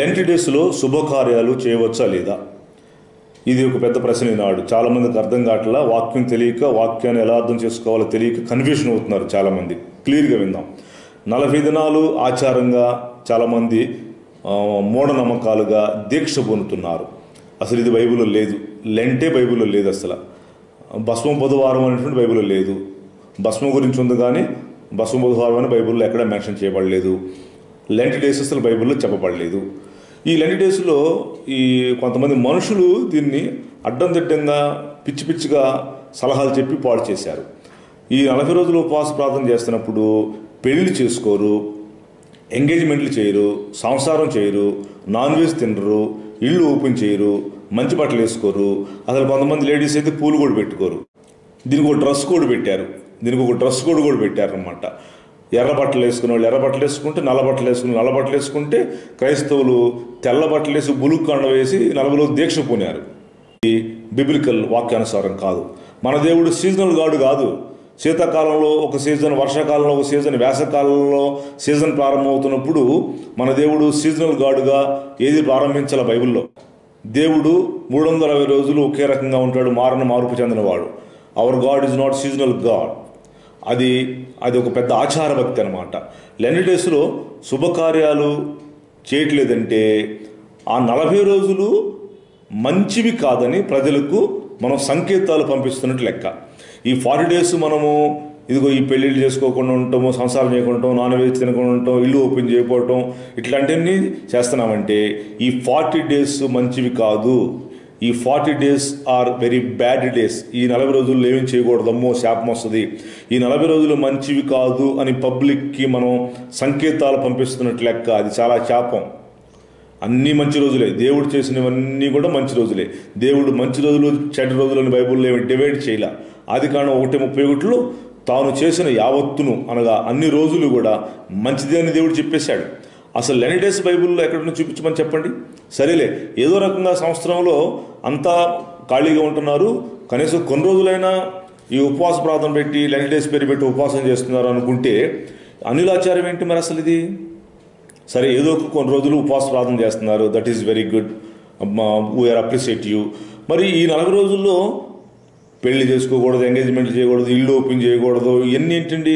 Lent డేస్లో శుభకార్యాలు చేయవచ్చా లేదా ఇది ఒక పెద్ద ప్రశ్న ఈనాడు చాలామందికి అర్థం కావట్లా వాక్యం తెలియక వాక్యాన్ని ఎలా అర్థం చేసుకోవాలో తెలియక కన్ఫ్యూషన్ అవుతున్నారు చాలామంది క్లియర్గా విందాం నలభై దినాలు ఆచారంగా చాలామంది ఆ, మూఢనమ్మకాలుగా దీక్ష పొందుతున్నారు అసలు ఇది బైబిల్లో లేదు లెంటే బైబిల్లో లేదు అసలు భస్మ బుధవారం అనేటువంటి బైబిల్లో లేదు భస్మ గురించి ఉంది కానీ భస్మ బుధవారం అని బైబిల్లో ఎక్కడ మెన్షన్ చేయబడలేదు లెంట్ డేస్ అసలు బైబిల్లో చెప్పబడలేదు ఈ లెంట్ డేస్లో ఈ కొంతమంది మనుషులు దీన్ని అడ్డం దిడ్డంగా పిచ్చి పిచ్చిగా సలహాలు చెప్పి పాడు చేశారు ఈ నలభై రోజులు ఉపవాస ప్రార్థన చేస్తున్నప్పుడు పెళ్లి చేసుకోరు ఎంగేజ్మెంట్లు చేయరు సంసారం చేయరు నాన్ వెజ్ తినరు ఇళ్ళు ఓపెన్ చేయరు మంచి బట్టలు వేసుకోరు అసలు కొంతమంది లేడీస్ అయితే పూలు కూడా పెట్టుకోరు దీనికి ఒక డ్రెస్ కోడ్ పెట్టారు దీనికి ఒక డ్రెస్ కోడ్ కూడా పెట్టారు అనమాట ఎర్ర బట్టలు వేసుకునే వాళ్ళు ఎర్ర బట్టలు వేసుకుంటే నల్ల బట్టలు వేసుకుని నల్ల బట్టలు వేసుకుంటే క్రైస్తవులు తెల్ల బట్టలు వేసి బులుగు కండ వేసి నలభై రోజులు దీక్ష పూనారు ఇది బిబిలికల్ వాక్యానుసారం కాదు మన దేవుడు సీజనల్ గాడు కాదు శీతాకాలంలో ఒక సీజన్ వర్షాకాలంలో ఒక సీజన్ వేసవకాలంలో సీజన్ ప్రారంభమవుతున్నప్పుడు మన దేవుడు సీజనల్ గాడుగా ఏది ప్రారంభించాల బైబిల్లో దేవుడు మూడు వందల అరవై రోజులు ఒకే రకంగా ఉంటాడు మారని మార్పు చెందినవాడు our God is not seasonal God అది అది ఒక పెద్ద ఆచార భక్తి అనమాట లెండి డేస్లో శుభకార్యాలు చేయట్లేదంటే ఆ నలభై రోజులు మంచివి కాదని ప్రజలకు మనం సంకేతాలు పంపిస్తున్నట్టు లెక్క ఈ ఫార్టీ డేస్ మనము ఇదిగో ఈ పెళ్ళిళ్ళు చేసుకోకుండా ఉండటము సంసారం చేయకుండా ఉండటం నాన్ వెజ్ తినకుండా ఉండటం ఇల్లు ఓపెన్ చేయకపోవటం ఇట్లాంటివన్నీ చేస్తున్నామంటే ఈ ఫార్టీ డేస్ మంచివి కాదు ఈ forty days are very bad days ఈ నలభై రోజుల్లో ఏమీ చేయకూడదు అమ్మో శాపం వస్తుంది ఈ నలభై రోజులు మంచివి కాదు అని పబ్లిక్కి మనం సంకేతాలు పంపిస్తున్నట్టు లెక్క అది చాలా శాపం అన్నీ మంచి రోజులే దేవుడు చేసినవన్నీ కూడా మంచి రోజులే దేవుడు మంచి రోజులు చెడ్డ రోజులని బైబుల్లో ఏమి డివైడ్ చేయలే ఆది కారణం ఒకటి ముప్పై ఒకటిలో తాను చేసిన యావత్తును అనగా అన్ని రోజులు కూడా మంచిదే అని దేవుడు చెప్పేశాడు అసలు లెని డేస్ బైబిల్లో ఎక్కడ నుంచి చూపించమని చెప్పండి సరేలే ఏదో రకంగా సంవత్సరంలో అంతా ఖాళీగా ఉంటున్నారు కనీసం కొన్ని రోజులైనా ఈ ఉపవాస ప్రార్థన పెట్టి లెని డేస్ పేరు పెట్టి ఉపవాసం చేస్తున్నారు అనుకుంటే అనిలాచారం ఏంటి మరి అసలు ఇది సరే ఏదో ఒక కొన్ని రోజులు ఉపవాస ప్రార్థన చేస్తున్నారు that is very good we are appreciate you మరి ఈ నలభై రోజుల్లో పెళ్లి చేసుకోకూడదు ఎంగేజ్మెంట్ చేయకూడదు ఇల్లు ఓపెన్ చేయకూడదు ఇవన్నీ ఏంటండి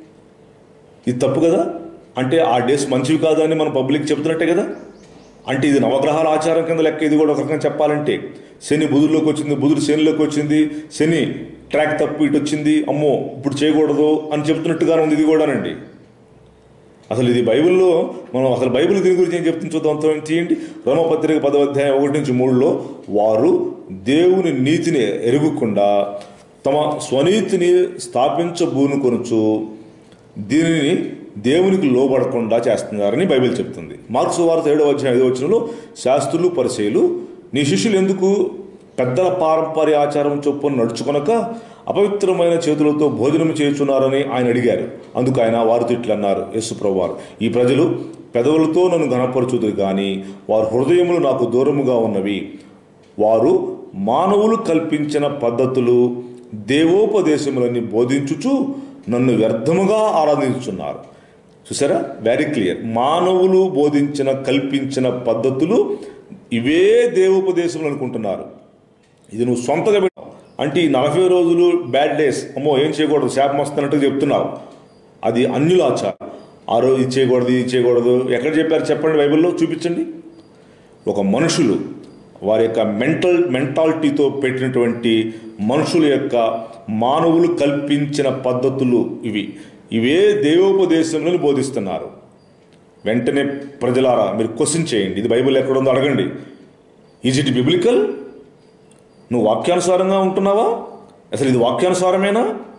ఇది తప్పు కదా అంటే ఆ డేస్ మంచివి కాదని మనం పబ్లిక్ చెప్తున్నట్టే కదా అంటే ఇది నవగ్రహాల ఆచారం కింద లెక్క ఇది కూడా ఒక రకంగా చెప్పాలంటే శని బుధుల్లోకి వచ్చింది బుధుడు శనిలోకి వచ్చింది శని ట్రాక్ తప్పు ఇటు వచ్చింది అమ్మో ఇప్పుడు చేయకూడదు అని చెప్తున్నట్టుగానే ఉంది ఇది కూడానండి అసలు ఇది బైబిల్లో మనం అసలు బైబిల్ దీని గురించి ఏం చెప్తుంది చూద్దాం అంత తీయండి రోమపత్రిక పదవ అధ్యాయం ఒకటి నుంచి మూడులో వారు దేవుని నీతిని ఎరుగుకుండా తమ స్వనీతిని స్థాపించబూనుకొనుచు దీనిని దేవునికి లోబడకుండా చేస్తున్నారని బైబిల్ చెప్తుంది మార్క్స్ వార్త ఏడవ అధ్యాయం ఐదవ వచనంలో శాస్త్రులు పరిచయులు నీ శిష్యులు ఎందుకు పెద్దల పారంపర్య ఆచారం చొప్పున నడుచుకొనక అపవిత్రమైన చేతులతో భోజనం చేయుచున్నారని ఆయన అడిగారు అందుకు ఆయన వారు తిట్లన్నారు యేసుప్రభు వారు ఈ ప్రజలు పెదవులతో నన్ను గణపరచుదురు కానీ వారు హృదయములు నాకు దూరముగా ఉన్నవి వారు మానవులు కల్పించిన పద్ధతులు దేవోపదేశములని బోధించుచు నన్ను వ్యర్థముగా ఆరాధించుచున్నారు చూసారా వెరీ క్లియర్ మానవులు బోధించిన కల్పించిన పద్ధతులు ఇవే దేవోపదేశములు అనుకుంటున్నారు ఇది నువ్వు సొంతగా పెట్టావు అంటే ఈ నలభై రోజులు బ్యాడ్ డేస్ అమ్మో ఏం చేయకూడదు శాపం వస్తున్నట్టు చెప్తున్నావు అది అన్యుల ఆచారం ఆ రోజు ఇది చేయకూడదు ఇది చేయకూడదు ఎక్కడ చెప్పారు చెప్పండి బైబిల్లో చూపించండి ఒక మనుషులు వారి యొక్క మెంటల్ మెంటాలిటీతో పెట్టినటువంటి మనుషుల యొక్క మానవులు కల్పించిన పద్ధతులు ఇవి ఇవే దేవోపదేశంలో బోధిస్తున్నారు వెంటనే ప్రజలారా మీరు క్వశ్చన్ చేయండి ఇది బైబిల్ ఎక్కడ ఉందో అడగండి ఈజ్ ఇట్ బిబ్లికల్ నువ్వు వాక్యానుసారంగా ఉంటున్నావా అసలు ఇది వాక్యానుసారమేనా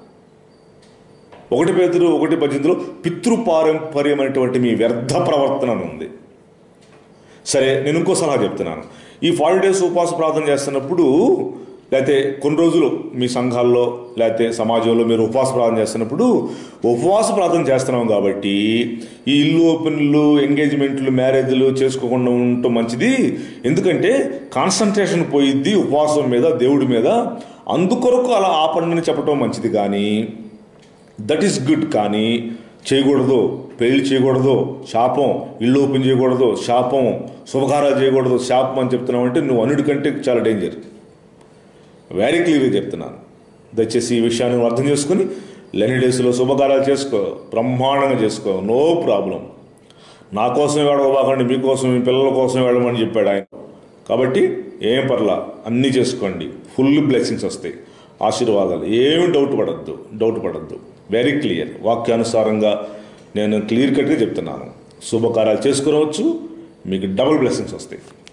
ఒకటి పేదరు ఒకటి పద్దెనిమిదిలో పితృపారంపర్యమైనటువంటి మీ వ్యర్థ ప్రవర్తన అని ఉంది సరే నేను ఇంకో సలహా చెప్తున్నాను ఈ ఫార్టీ డేస్ ఉపవాస ప్రార్థన చేస్తున్నప్పుడు లేకపోతే కొన్ని రోజులు మీ సంఘాల్లో లేకపోతే సమాజంలో మీరు ఉపవాస ప్రార్థన చేస్తున్నప్పుడు ఉపవాస ప్రార్థన చేస్తున్నాం కాబట్టి ఈ ఇల్లు ఓపెన్లు ఎంగేజ్మెంట్లు మ్యారేజ్లు చేసుకోకుండా ఉండటం మంచిది ఎందుకంటే కాన్సన్ట్రేషన్ పోయిద్ది ఉపవాసం మీద దేవుడి మీద అందుకొరకు అలా ఆపండి అని చెప్పడం మంచిది కానీ దట్ ఈస్ గుడ్ కానీ చేయకూడదు పెళ్లి చేయకూడదు శాపం ఇల్లు ఓపెన్ చేయకూడదు శాపం శుభకార్యాలు చేయకూడదు శాపం అని చెప్తున్నావు అంటే నువ్వు అన్నిటికంటే చాలా డేంజర్ వెరీ క్లియర్గా చెప్తున్నాను దయచేసి ఈ విషయాన్ని నువ్వు అర్థం చేసుకుని లెని డేస్లో శుభకార్యాలు చేసుకో బ్రహ్మాండంగా చేసుకో నో ప్రాబ్లం నా కోసం వెళ్ళబాకండి మీకోసం మీ పిల్లల కోసం వెళ్ళమని చెప్పాడు ఆయన కాబట్టి ఏం పర్లా అన్నీ చేసుకోండి ఫుల్ బ్లెస్సింగ్స్ వస్తాయి ఆశీర్వాదాలు ఏమి డౌట్ పడద్దు డౌట్ పడద్దు వెరీ క్లియర్ వాక్యానుసారంగా నేను క్లియర్ కట్గా చెప్తున్నాను శుభకార్యాలు చేసుకునవచ్చు మీకు డబుల్ బ్లెస్సింగ్స్ వస్తాయి